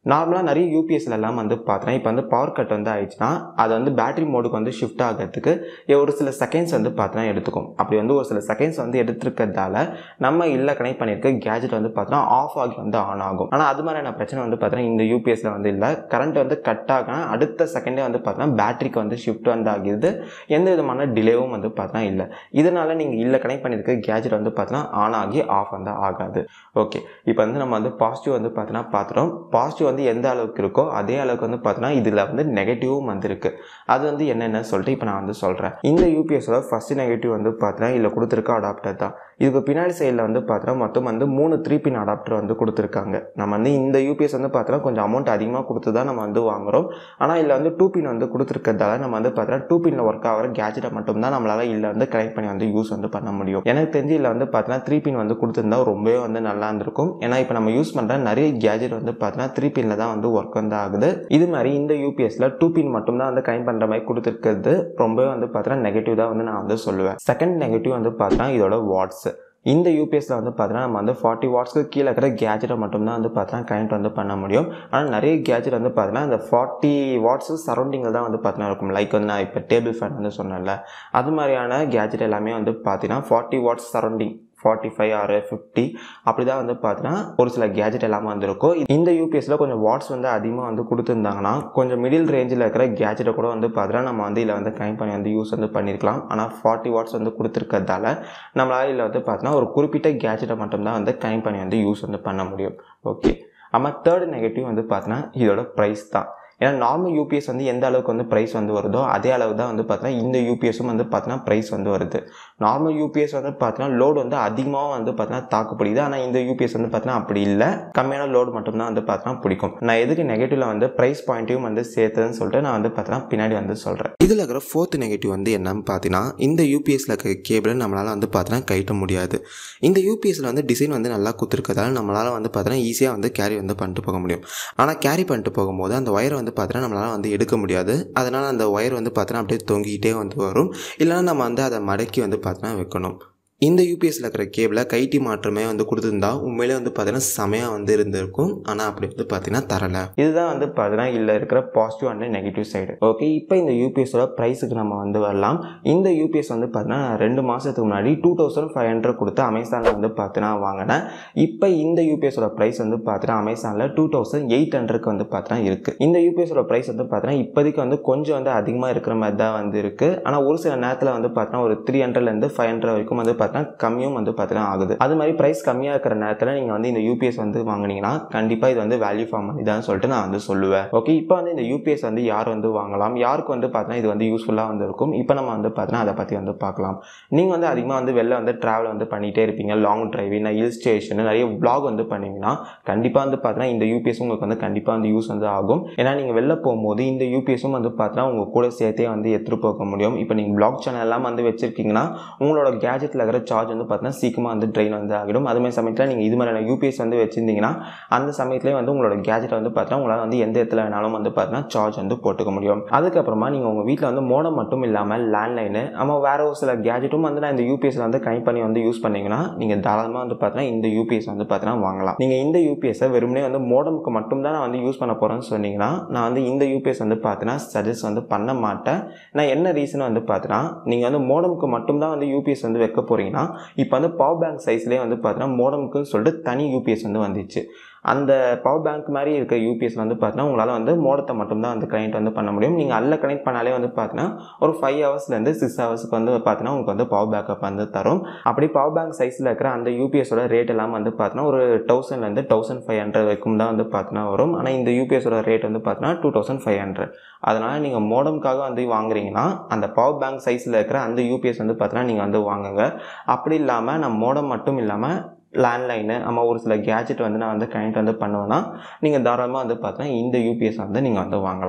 நார்மலாக நிறைய யூபிஎஸ்ல எல்லாம் வந்து பார்த்தோன்னா இப்போ வந்து பவர் கட் வந்து ஆயிடுச்சுன்னா அது வந்து பேட்டரி மோடுக்கு வந்து ஷிஃப்ட் ஆகிறதுக்கு ஒரு சில செகண்ட்ஸ் வந்து பார்த்தோன்னா எடுத்துக்கும் அப்படி வந்து ஒரு சில செகண்ட்ஸ் வந்து எடுத்துருக்கிறதால நம்ம இல்லை கனெக்ட் பண்ணியிருக்க கேஜெட் வந்து பார்த்தோன்னா ஆஃப் ஆகி வந்து ஆன் ஆகும் ஆனால் அது மாதிரியான பிரச்சனை வந்து பார்த்தோன்னா இந்த யூபிஎஸ்ல வந்து இல்லை கரண்ட் வந்து கட் ஆகினா அடுத்த செகண்டே வந்து பார்த்தோன்னா பேட்டரிக்கு வந்து ஷிஃப்ட் வந்து ஆகிடுது எந்த விதமான டிலேவும் வந்து பார்த்தோன்னா இல்லை இதனால் நீங்கள் இல்லை கனெக்ட் பண்ணியிருக்க கேஜெட் வந்து பார்த்தோன்னா ஆன் ஆகி ஆஃப் வந்து ஆகாது ஓகே இப்போ வந்து நம்ம வந்து பாசிட்டிவ் வந்து பார்த்தோன்னா பார்த்துட்டோம் பாசிட்டிவ் வந்து எந்த அளவுக்கு இருக்கோ அதே அளவுக்கு வந்து பார்த்தோன்னா இதில் வந்து நெகட்டிவும் வந்திருக்கு அது வந்து என்னென்னு சொல்லிட்டு இப்போ நான் வந்து சொல்கிறேன் இந்த யூபிஎஸோட ஃபஸ்ட்டு நெகட்டிவ் வந்து பார்த்தோன்னா இதில் கொடுத்துருக்க அடாப்டர் தான் இதுக்கு பின்னாடி சைடில் வந்து பார்த்தோன்னா மொத்தம் வந்து மூணு த்ரீ பின் அடாப்டர் வந்து கொடுத்துருக்காங்க நம்ம வந்து இந்த யூபிஎஸ் வந்து பார்த்தோன்னா கொஞ்சம் அமௌண்ட் அதிகமாக கொடுத்து தான் நம்ம வந்து வாங்குகிறோம் ஆனால் இதில் வந்து டூ பின் வந்து கொடுத்துருக்கிறதால நம்ம வந்து பார்த்தோன்னா டூ பின்னில் ஒர்க் ஆகிற கேஜெட்டை மட்டும்தான் நம்மளால் இதில் வந்து கனெக்ட் பண்ணி வந்து யூஸ் வந்து பண்ண முடியும் எனக்கு தெரிஞ்சு இதில் வந்து பார்த்தோன்னா த்ரீ பின் வந்து கொடுத்துருந்தா ரொம்பவே வந்து நல்லா இருந்திருக்கும் ஏன்னா இப்போ நம்ம யூஸ் பண்ணுற நிறைய கேஜெட் வந்து பார்த்தோன்னா த்ரீ பின்னில் தான் வந்து ஒர்க் வந்து ஆகுது இது மாதிரி இந்த யூபிஎஸ்ல டூ பின் மட்டும்தான் வந்து கனெக்ட் பண்ணுற மாதிரி கொடுத்துருக்கிறது ரொம்பவே வந்து பார்த்தோன்னா நெகட்டிவ் தான் வந்து நான் வந்து சொல்லுவேன் செகண்ட் நெகட்டிவ் வந்து பார்த்தோன்னா இதோட வாட்ஸ் இந்த யூபிஎஸ்ல வந்து பார்த்தீங்கன்னா நம்ம வந்து ஃபார்ட்டி வாட்ஸ்க்கு கீழே இருக்கிற கேஜெட்டை மட்டும்தான் வந்து பார்த்தீங்கன்னா கனெக்ட் வந்து பண்ண முடியும் ஆனால் நிறைய கேஜெட் வந்து பார்த்தீங்கன்னா இந்த ஃபார்ட்டி வாட்ஸ் சரௌண்டிங்கில் தான் வந்து பார்த்தீங்கன்னா இருக்கும் லைக் வந்து நான் இப்போ டேபிள் ஃபேன் வந்து சொன்னேன்ல அது மாதிரியான கேஜெட் எல்லாமே வந்து பார்த்தீங்கன்னா forty watts surrounding forty five ஆறு ஃபிஃப்டி அப்படி தான் வந்து பார்த்தீங்கன்னா ஒரு சில கேஜெட் எல்லாமே வந்திருக்கும் இந்த யூபிஎஸ்ல கொஞ்சம் வாட்ஸ் வந்து அதிகமாக வந்து கொடுத்துருந்தாங்கன்னா கொஞ்சம் மிடில் ரேஞ்சில் இருக்கிற கேஜெட்டை கூட வந்து பார்த்தீங்கன்னா நம்ம வந்து இதில் வந்து கனெக்ட் பண்ணி வந்து யூஸ் வந்து பண்ணியிருக்கலாம் ஆனால் ஃபார்ட்டி வாட்ஸ் வந்து கொடுத்துருக்கிறதால நம்மளால் இதில் வந்து பார்த்தீங்கன்னா ஒரு குறிப்பிட்ட கேஜெட்டை மட்டும்தான் வந்து கனெக்ட் பண்ணி வந்து யூஸ் வந்து பண்ண முடியும் ஓகே ஆமாம் தேர்ட் நெகட்டிவ் வந்து பார்த்தீங்கன்னா இதோட ப்ரைஸ் தான் ஏன்னா நார்மல் யூபிஎஸ் வந்து எந்த அளவுக்கு வந்து ப்ரைஸ் வந்து வருதோ அதே அளவு தான் வந்து பார்த்தீங்கன்னா இந்த யூபிஎஸும் வந்து பார்த்தீங்கன்னா ப்ரைஸ் வந்து வருது நார்மல் யூபிஎஸ் வந்து பார்த்தீங்கன்னா லோடு வந்து அதிகமாக வந்து பார்த்தீங்கன்னா தாக்குப்பிடிக்குது ஆனால் இந்த யூபிஎஸ் வந்து பார்த்தீங்கன்னா அப்படி இல்லை கம்மியான லோடு மட்டும்தான் வந்து பார்த்தீங்கன்னா பிடிக்கும் நான் எதுக்கு நெகட்டிவ்ல வந்து ப்ரைஸ் பாயிண்ட்டையும் வந்து சேர்த்துன்னு சொல்லிட்டு நான் வந்து பார்த்தீங்கன்னா பின்னாடி வந்து சொல்கிறேன் இதில் இருக்கிற ஃபோர்த் நெகட்டிவ் வந்து என்னன்னு பார்த்தீங்கன்னா இந்த யூபிஎஸ்ல இருக்கிற கேபிளை நம்மளால் வந்து பார்த்தீங்கன்னா கழட்ட முடியாது இந்த யூபிஎஸ்ல வந்து டிசைன் வந்து நல்லா கொடுத்துருக்கதால நம்மளால் வந்து பார்த்தீங்கன்னா ஈஸியாக வந்து கேரி வந்து பண்ணிட்டு போக முடியும் ஆனால் கேரி பண்ணிட்டு போகும்போது அந்த ஒயரை வந்து பார்த்தீங்கன்னா நம்மளால் வந்து எடுக்க முடியாது அதனால் அந்த ஒயர் வந்து பார்த்தீங்கன்னா அப்படியே தொங்கிக்கிட்டே வந்து வரும் இல்லைன்னா நம்ம வந்து அதை மடக்கி வந்து பார்த்தீங்கன்னா வைக்கணும் இந்த யூபிஎஸ்ல இருக்கிற கேபிளை கைட்டி மாற்றமே வந்து கொடுத்துருந்தா உண்மையிலே வந்து பார்த்தீங்கன்னா செமையாக வந்து இருந்திருக்கும் ஆனால் அப்படி வந்து பார்த்தீங்கன்னா தரலை இதுதான் வந்து பார்த்தீங்கன்னா இதில் இருக்கிற positive and negative side okay இப்போ இந்த யூபிஎஸோட ப்ரைஸுக்கு நம்ம வந்து வரலாம் இந்த யூபிஎஸ் வந்து பார்த்தீங்கன்னா நான் ரெண்டு மாதத்துக்கு முன்னாடி டூ தௌசண்ட் ஃபைவ் ஹண்ட்ரட் கொடுத்து அமேசானில் வந்து பார்த்தீங்கன்னா வாங்கினேன் இப்போ இந்த யூபிஎஸோட ப்ரைஸ் வந்து பார்த்தீங்கன்னா அமேசானில் டூ தௌசண்ட் எயிட் ஹண்ட்ரட்க்கு வந்து பார்த்தீங்கன்னா இருக்குது இந்த யூபிஎஸோட ப்ரைஸ் வந்து பார்த்தீங்கன்னா இப்போதைக்கு வந்து கொஞ்சம் வந்து அதிகமாக இருக்கிற மாதிரி தான் வந்து இருக்குது ஆனால் ஒரு சில நேரத்தில் வந்து பார்த்தீங்கன்னா ஒரு த்ரீ ஹண்ட்ரட்லேருந்து ஃபைவ் ஹண்ட்ரட் வரைக்கும் வந்து பார்த்தீங்கன்னா கம்மியும் வந்து பார்த்தீங்கன்னா ஆகுது அது மாதிரி ப்ரைஸ் கம்மியாக இருக்கிற நேரத்தில் நீங்கள் வந்து இந்த யூபிஎஸ் வந்து வாங்குனீங்கன்னா கண்டிப்பாக இது வந்து வேல்யூ ஃபார்ம் பண்ணி தான் சொல்லிட்டு நான் வந்து சொல்லுவேன் ஓகே இப்போ வந்து இந்த யூபிஎஸ் வந்து யார் வந்து வாங்கலாம் யாருக்கு வந்து பார்த்தீங்கன்னா இது வந்து யூஸ்ஃபுல்லாக வந்து இருக்கும் இப்போ நம்ம வந்து பார்த்தீங்கன்னா அதை பற்றி வந்து பார்க்கலாம் நீங்கள் வந்து அதிகமாக வந்து வெளில வந்து ட்ராவல் வந்து பண்ணிகிட்டே இருப்பீங்க லாங் டிரைவ் இல்லை ஹில் ஸ்டேஷன் நிறைய vlog வந்து பண்ணீங்கன்னா கண்டிப்பாக வந்து பார்த்தீங்கன்னா இந்த யூபிஎஸ் உங்களுக்கு வந்து கண்டிப்பாக வந்து யூஸ் வந்து ஆகும் ஏன்னா நீங்கள் வெளில போகும்போது இந்த யூபிஎஸும் வந்து பார்த்தீங்கன்னா உங்கள் கூட சேர்த்தே வந்து எடுத்துகிட்டு போக முடியும் இப்போ நீங்கள் vlog சேனல் எல்லாம் வந்து வச்சிருக்கீங்கன்னா உங்களோட கேஜெட்டில் இருக்கிற சார்ஜ் வந்து பார்த்தீங்கன்னா சீக்கிரமாக வந்து ட்ரெயின் வந்து ஆகிடும் அதுமாதிரி சமயத்தில் நீங்கள் இது மாதிரியான யூபிஎஸ் வந்து வச்சிருந்தீங்கன்னா அந்த சமயத்துலேயே வந்து உங்களோட கேஜெட்டை வந்து பார்த்தீங்கன்னா உங்களால் வந்து எந்த இடத்துல வேணாலும் வந்து பார்த்தீங்கன்னா சார்ஜ் வந்து போட்டுக்க முடியும் அதுக்கப்புறமா நீங்கள் உங்கள் வீட்டில் வந்து மோடம் மட்டும் இல்லாமல் லேண்ட்லைனு ஆமாம் வேற ஒரு சில கேஜெட்டும் வந்து நான் இந்த யூபிஎஸ்ல வந்து கனெக்ட் பண்ணி வந்து யூஸ் பண்ணீங்கன்னா நீங்கள் தாராளமாக வந்து பார்த்தீங்கன்னா இந்த யூபிஎஸ் வந்து பார்த்தீங்கன்னா வாங்கலாம் நீங்கள் இந்த யூபிஎஸ்ஸை வெறுமனே வந்து மோடமுக்கு மட்டும் தான் நான் வந்து யூஸ் பண்ண போகிறேன்னு சொன்னீங்கன்னா நான் வந்து இந்த யூபிஎஸ் வந்து பார்த்தீங்கன்னா சஜஸ்ட் வந்து பண்ண மாட்டேன் நான் என்ன ரீசன் வந்து பார்த்தீங்கன்னா நீங்கள் வந்து மோடமுக்கு மட்டும் தான் வந்து யூபிஎஸ் வந்து வைக்க போகிறீங்கன்னா இப்போ வந்து பவர் பேங்க் சைஸ்லேயே வந்து பார்த்தீங்கன்னா மோடமுக்குன்னு சொல்லிட்டு தனி யூபிஎஸ் வந்து வந்துச்சு அந்த பவர் பேங்க் மாதிரி இருக்க யூபிஎஸ் வந்து பார்த்தீங்கன்னா உங்களால் வந்து மோடத்தை மட்டும்தான் வந்து கனெக்ட் வந்து பண்ண முடியும் நீங்கள் அதில் கனெக்ட் பண்ணாலே வந்து பார்த்தீங்கன்னா ஒரு ஃபைவ் ஹவர்ஸ்லேருந்து சிக்ஸ் ஹவர்ஸ்க்கு வந்து பார்த்தீங்கன்னா உங்களுக்கு வந்து பவர் பேக்கப் வந்து தரும் அப்படி பவர் பேங்க் சைஸில் இருக்கிற அந்த யூபிஎஸோட ரேட் எல்லாம் வந்து பார்த்தீங்கன்னா ஒரு தௌசண்ட்லேருந்து தௌசண்ட் ஃபைவ் ஹண்ட்ரட் வரைக்கும் தான் வந்து பார்த்தீங்கன்னா வரும் ஆனால் இந்த யூபிஎஸோட ரேட் வந்து பார்த்தீங்கன்னா டூ தௌசண்ட் ஃபைவ் ஹண்ட்ரட் அதனால் நீங்கள் மோடம்காக வந்து வாங்குறீங்கன்னா அந்த பவர் பேங்க் சைஸில் இருக்கிற அந்த யூபிஎஸ் வந்து பார்த்தீங்கன்னா நீங்கள் வந்து வாங்குங்க அப்படி இல்லாமல் நான் மோடம் மட்டும் இல்லாமல் லேண்ட்லைனு நம்ம ஒரு சில கேஜெட் வந்து நான் வந்து கனெக்ட் வந்து பண்ணுவேன்னா நீங்கள் தாராளமாக வந்து பார்த்தீங்கன்னா இந்த யூபிஎஸ் வந்து நீங்கள் வந்து வாங்கலாம்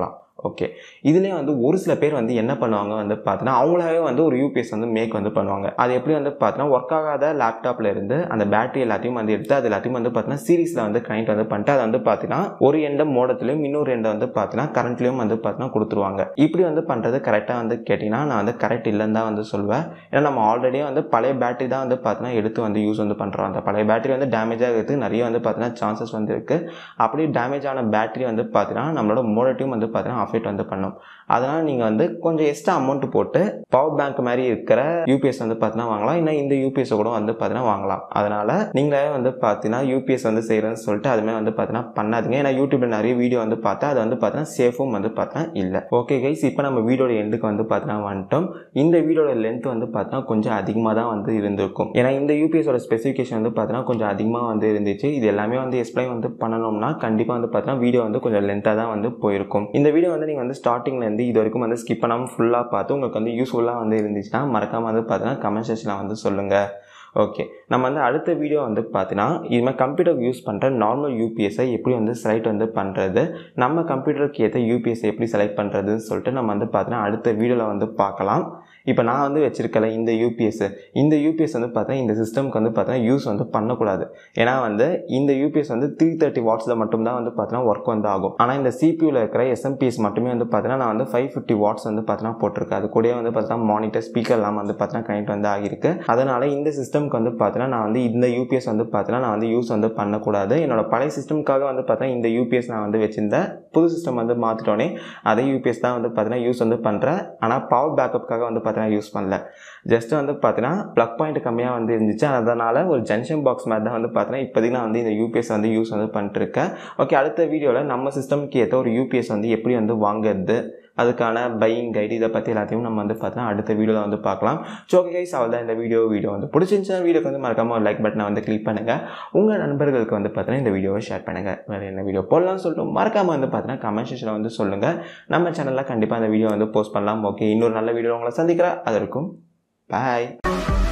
ஓகே இதுலேயே வந்து ஒரு சில பேர் வந்து என்ன பண்ணுவாங்க வந்து பார்த்தீங்கன்னா அவங்களாவே வந்து ஒரு யூபிஎஸ் வந்து மேக் வந்து பண்ணுவாங்க அது எப்படி வந்து பார்த்தீங்கன்னா ஒர்க் ஆகாத லேப்டாப்ல இருந்து அந்த பேட்டரி எல்லாத்தையும் வந்து எடுத்து அது எல்லாத்தையும் வந்து பார்த்தீங்கன்னா சீரிஸில் வந்து கனெக்ட் வந்து பண்ணிட்டு அதை வந்து பார்த்தீங்கன்னா ஒரு எண்டை மோடத்துலையும் இன்னொரு எண்டை வந்து பார்த்தீங்கன்னா கரண்ட்லேயும் வந்து பார்த்தீங்கன்னா கொடுத்துருவாங்க இப்படி வந்து பண்ணுறது கரெக்டாக வந்து கேட்டிங்கன்னா நான் வந்து கரெக்ட் இல்லைன்னு தான் வந்து சொல்வேன் ஏன்னா நம்ம ஆல்ரெடியே வந்து பழைய பேட்டரி தான் வந்து பார்த்தீங்கன்னா எடுத்து வந்து யூஸ் வந்து பண்ணுறோம் அந்த பழைய பேட்டரி வந்து டேமேஜ் ஆகிறதுக்கு நிறைய வந்து பார்த்தீங்கன்னா சான்சஸ் வந்து இருக்குது அப்படி டேமேஜ் ஆன பேட்டரி வந்து பார்த்தீங்கன்னா நம்மளோட மோடட்டையும் வந்து பார்த்தீங்கன்னா அஃபெக்ட் வந்து பண்ணும் அதனால் நீங்கள் வந்து கொஞ்சம் எக்ஸ்ட்ரா அமௌண்ட் போட்டு பவர் பேங்க் மாதிரி இருக்கிற யூபிஎஸ் வந்து பார்த்தீங்கன்னா வாங்கலாம் இல்லை இந்த யூபிஎஸ் கூட வந்து பார்த்தீங்கன்னா வாங்கலாம் அதனால் நீங்களே வந்து பார்த்தீங்கன்னா யூபிஎஸ் வந்து செய்கிறேன்னு சொல்லிட்டு அதுமாதிரி வந்து பார்த்தீங்கன்னா பண்ணாதீங்க ஏன்னா யூடியூப்ல நிறைய வீடியோ வந்து பார்த்தா அது வந்து பார்த்தீங்கன்னா சேஃபும் வந்து பார்த்தீங்கன்னா இல்லை ஓகே கைஸ் இப்போ நம்ம வீடியோட எண்டுக்கு வந்து பார்த்தீங்கன்னா வந்துட்டோம் இந்த வீடியோட லென்த் வந்து பார்த்தீங்கன்னா கொஞ்சம் அதிகமாக தான் வந்து இருந்திருக்கும் ஏன்னா இந்த யூபிஎஸோட ஸ்பெசிஃபிகேஷன் வந்து பார்த்தீங்கன்னா கொஞ்சம் அதிகமாக வந்து இருந்துச்சு இது எல்லாமே வந்து எக்ஸ்பிளைன் வந்து பண்ணணும்னா கண்டிப்பாக வந்து பார்த்தீங்கன்னா வீடியோ வந்து கொஞ்சம் லென்த்தாக தான் வந்து போயிருக்கும் இந்த வீடியோ வந்து நீங்கள் வந்து ஸ்டார்டிங்லேருந்து இது வரைக்கும் வந்து ஸ்கிப் பண்ணாமல் ஃபுல்லாக பார்த்து உங்களுக்கு வந்து யூஸ்ஃபுல்லாக வந்து இருந்துச்சுன்னா மறக்காமல் வந்து பார்த்தீங்கன்னா கமெண்ட் செக்ஷனில் வந்து சொல்லுங்கள் ஓகே நம்ம வந்து அடுத்த வீடியோ வந்து பார்த்தீங்கன்னா இதுமாதிரி கம்ப்யூட்டர் யூஸ் பண்ணுற நார்மல் யூபிஎஸ்ஸை எப்படி வந்து செலக்ட் வந்து பண்ணுறது நம்ம கம்ப்யூட்டருக்கு ஏற்ற யூபிஎஸ்ஸை எப்படி செலக்ட் பண்ணுறதுன்னு சொல்லிட்டு நம்ம வந்து பார்த்தீங்கன்னா அடுத்த வீடியோவில் வந்து பார்க்கலாம் இப்போ நான் வந்து வச்சுருக்கல இந்த யூபிஎஸ் இந்த யூபிஎஸ் வந்து பார்த்தீங்கன்னா இந்த சிஸ்டம்க்கு வந்து பார்த்தீங்கன்னா யூஸ் வந்து பண்ணக்கூடாது ஏன்னா வந்து இந்த யூபிஎஸ் வந்து த்ரீ தேர்ட்டி வாட்ஸில் மட்டும்தான் வந்து பார்த்தீங்கன்னா ஒர்க் வந்து ஆகும் ஆனால் இந்த சிபியூவில் இருக்கிற எஸ்எம்பிஎஸ் மட்டுமே வந்து பார்த்தீங்கன்னா நான் வந்து ஃபைவ் ஃபிஃப்டி வாட்ஸ் வந்து பார்த்தீங்கன்னா போட்டிருக்கேன் அது கூட வந்து பார்த்தீங்கன்னா மானிட்டர் ஸ்பீக்கர் எல்லாம் வந்து பார்த்தீங்கன்னா கனெக்ட் வந்து ஆகிருக்கு அதனால் இந்த சிஸ்டம்க்கு வந்து பார்த்தீங்கன்னா நான் வந்து இந்த யூபிஎஸ் வந்து பார்த்தீங்கன்னா நான் வந்து யூஸ் வந்து பண்ணக்கூடாது என்னோட பழைய சிஸ்டம்க்காக வந்து பார்த்தீங்கன்னா இந்த யூபிஎஸ் நான் வந்து வச்சிருந்தேன் புது சிஸ்டம் வந்து மாற்றிட்டோன்னே அதே யூபிஎஸ் தான் வந்து பார்த்தீங்கன்னா யூஸ் வந்து பண்ணுறேன் ஆனால் பவர் பேக்கப்புக்காக வந்து பார்த்தீங்கன்னா யூஸ் பண்ணல ஜஸ்ட் வந்து பார்த்தீங்கன்னா ப்ளக் பாயிண்ட் கம்மியாக வந்து இருந்துச்சு அதனால் ஒரு ஜங்ஷன் பாக்ஸ் மாதிரி தான் வந்து பார்த்தீங்கன்னா இப்போதைக்கு நான் வந்து இந்த யூபிஎஸ் வந்து யூஸ் வந்து பண்ணிட்டுருக்கேன் ஓகே அடுத்த வீடியோவில் நம்ம சிஸ்டம்க்கு ஏற்ற ஒரு யூபிஎஸ் வந்து எப்படி வந்து வாங்குறது அதுக்கான பையிங் கைடு இதை பற்றி எல்லாத்தையும் நம்ம வந்து பார்த்தீங்கன்னா அடுத்த வீடியோவில் வந்து பார்க்கலாம் ஸோ ஓகே கைஸ் அவள் தான் இந்த வீடியோ வீடியோ வந்து பிடிச்சிருந்துச்சா வீடியோக்கு வந்து மறக்காமல் ஒரு லைக் பட்டனை வந்து கிளிக் பண்ணுங்கள் உங்கள் நண்பர்களுக்கு வந்து பார்த்தீங்கன்னா இந்த வீடியோவை ஷேர் பண்ணுங்கள் வேறு என்ன வீடியோ போடலாம்னு சொல்லிட்டு மறக்காமல் வந்து பார்த்தீங்கன்னா கமெண்ட் செக்ஷனில் வந்து சொல்லுங்கள் நம்ம சேனலில் கண்டிப்பாக அந்த வீடியோ வந்து போஸ்ட் பண்ணலாம் ஓகே இன்னொரு நல்ல வீடியோ உங்களை சந்திக்கிறேன் அதற்கும் பாய்